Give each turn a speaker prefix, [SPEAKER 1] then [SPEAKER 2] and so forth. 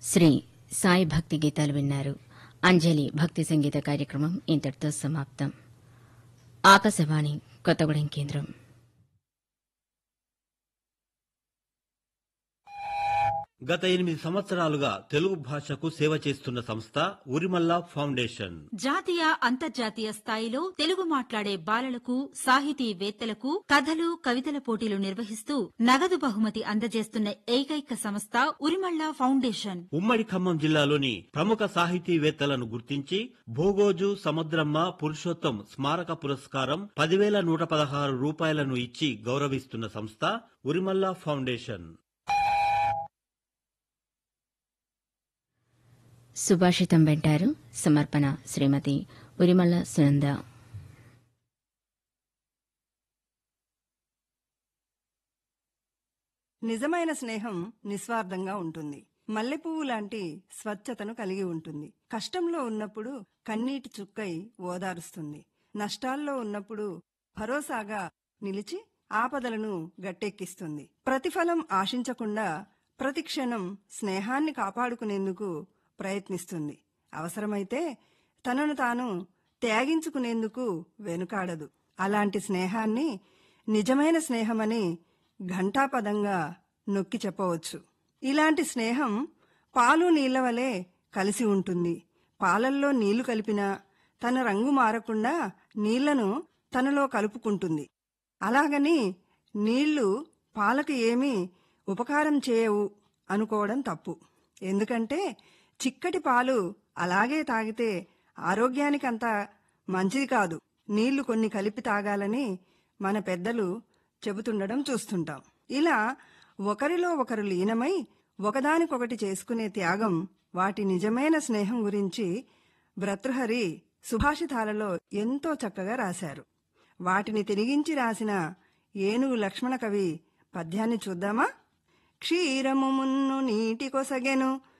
[SPEAKER 1] శ్రీ సాయి భక్తి గీతాలు విన్నారు అంజలి భక్తి సంగీత కార్యక్రమం ఇంతటితో సమాప్తం ఆకాశవాణి కొత్తగూడెం కేంద్రం
[SPEAKER 2] గత ఎనిమిది సంవత్సరాలుగా తెలుగు భాషకు సేవ చేస్తున్న సంస్థ ఉరిమల్లా ఫౌండేషన్
[SPEAKER 3] జాతీయ అంతర్జాతీయ స్థాయిలో తెలుగు మాట్లాడే బాలలకు సాహితీవేత్తలకు కథలు కవితల పోటీలు నిర్వహిస్తూ నగదు బహుమతి అందజేస్తున్న ఏకైక సంస్థ ఉరిమళ్ళ ఫౌండేషన్
[SPEAKER 2] ఉమ్మడి ఖమ్మం జిల్లాలోని ప్రముఖ సాహితీవేత్తలను గుర్తించి భోగోజు సముద్రమ్మ పురుషోత్తం స్మారక పురస్కారం పదివేల నూట పదహారు రూపాయలను ఇచ్చి గౌరవిస్తున్న సంస్థ ఉరిమల్లా ఫౌండేషన్
[SPEAKER 1] సుభాషితం వెంటారు సమర్పణ శ్రీమతి ఉరిమల్ల సునంద
[SPEAKER 4] నిజమైన స్నేహం నిస్వార్థంగా ఉంటుంది మల్లెపువ్వు లాంటి స్వచ్ఛతను కలిగి ఉంటుంది కష్టంలో ఉన్నప్పుడు కన్నీటి చుక్కై ఓదారుస్తుంది నష్టాల్లో ఉన్నప్పుడు భరోసాగా నిలిచి ఆపదలను గట్టెక్కిస్తుంది ప్రతిఫలం ఆశించకుండా ప్రతిక్షణం స్నేహాన్ని కాపాడుకునేందుకు ప్రయత్నిస్తుంది అవసరమైతే తనను తాను త్యాగించుకునేందుకు వెనుకాడదు అలాంటి స్నేహాన్ని నిజమైన స్నేహమని ఘంటాపదంగా నొక్కి చెప్పవచ్చు ఇలాంటి స్నేహం పాలు నీళ్ల వలె కలిసి ఉంటుంది పాలల్లో నీళ్లు కలిపినా తన రంగు మారకుండా నీళ్లను తనలో కలుపుకుంటుంది అలాగని నీళ్లు పాలకు ఏమీ ఉపకారం చేయవు అనుకోవడం తప్పు ఎందుకంటే చిక్కటి పాలు అలాగే తాగితే ఆరోగ్యానికంత మంచిది కాదు నీళ్లు కొన్ని కలిపి తాగాలని మన పెద్దలు చెబుతుండడం చూస్తుంటాం ఇలా ఒకరిలో ఒకరు లీనమై ఒకదానికొకటి చేసుకునే త్యాగం వాటి నిజమైన స్నేహం గురించి భర్తృహరి సుభాషితాలలో ఎంతో చక్కగా రాశారు వాటిని తిరిగించి రాసిన ఏనుగు లక్ష్మణ కవి పద్యాన్ని చూద్దామా క్షీరము మున్ను నీటి కొసగెను